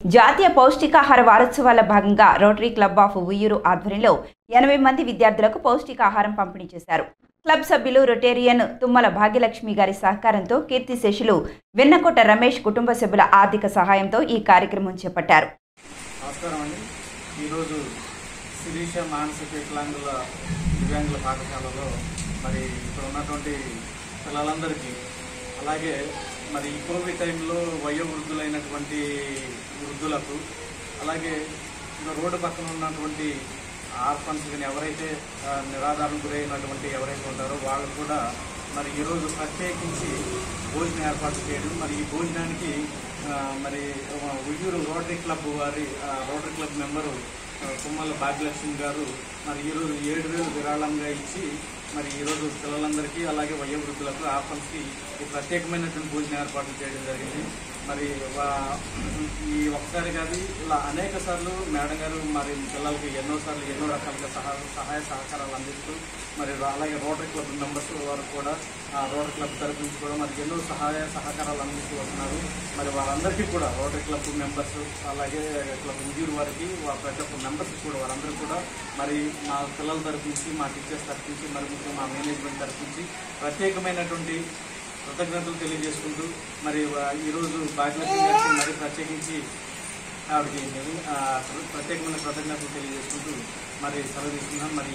జాతీయ పౌష్టికాహార వారోత్సవాల భాగంగా రోటరీ క్లబ్ ఆఫ్ ఉయ్యూరు ఆధ్వర్యంలో ఎనభై మంది విద్యార్థులకు పౌష్టికాహారం పంపిణీ చేశారు క్లబ్ సభ్యులు రొటేరియన్ తుమ్మల భాగ్యలక్ష్మి గారి సహకారంతో కీర్తిశేషులు వెన్నకోట రమేష్ కుటుంబ సభ్యుల ఆర్థిక సహాయంతో ఈ కార్యక్రమం చేపట్టారు నమస్కారం అండి ఈరోజు శిరీష మానసిక వికలాంగుల దివ్యాంగుల పాఠశాలలో మరి ఇక్కడ ఉన్నటువంటి పిల్లలందరికీ అలాగే మరి ఈ కోవిడ్ టైంలో వయోవృద్ధులైనటువంటి వృద్ధులకు అలాగే ఇంకా రోడ్డు పక్కన ఉన్నటువంటి ఆర్ఫన్స్ కానీ ఎవరైతే ఆ, నిరాధారం గురైనటువంటి ఎవరైతే ఉంటారో వాళ్ళు కూడా మరి ఈరోజు ప్రత్యేకించి భోజనం ఏర్పాటు చేయడం మరి ఈ భోజనానికి ఆ, మరి ఆ, ఉయ్యూరు రోటరీ క్లబ్ వారి ఆ, రోటరీ క్లబ్ మెంబరు ఆ, తుమ్మల భాగ్యలక్ష్మి గారు మరి ఈరోజు ఏడు వేలు విరాళంగా ఇచ్చి మరి ఈరోజు పిల్లలందరికీ అలాగే వయోవృద్ధులకు ఆఫన్స్కి ఈ ప్రత్యేకమైనటువంటి భోజనం ఏర్పాట్లు చేయడం జరిగింది మరి వా- ఈ ఒక్కసారి కాదు ఇలా అనేక సార్లు మేడం గారు మరి పిల్లలకి ఎన్నో సార్లు ఎన్నో రకాలుగా సహా సహాయ సహకారాలు అందిస్తూ మరి అలాగే రోటరీ క్లబ్ మెంబర్స్ వారు కూడా ఆ రోటరీ క్లబ్ తరఫు నుంచి కూడా మరి ఎన్నో సహాయ సహకారాలు అందిస్తూ వస్తున్నారు మరి వారందరికీ కూడా రోటరీ క్లబ్ మెంబర్స్ అలాగే క్లబ్ ఉద్యూరు వారికి వా- ప్రతి ఒక్క మెంబర్స్ కూడా వారందరూ కూడా మరి మా పిల్లల తరఫు నుంచి మా టీచర్స్ తరఫు నుంచి మరి ముఖ్యంగా మా మేనేజ్మెంట్ తరఫు నుంచి ప్రత్యేకమైనటువంటి కృతజ్ఞతలు తెలియజేసుకుంటూ మరి వా- ఈరోజు భాగ్యలక్ష్మి గారికి మరి ప్రత్యేకించి ఆవిడకి నేను, ఆ, ప్రత్యేకమైన కృతజ్ఞతలు తెలియజేసుకుంటూ మరి సెలవు తీసుకున్నాం మరి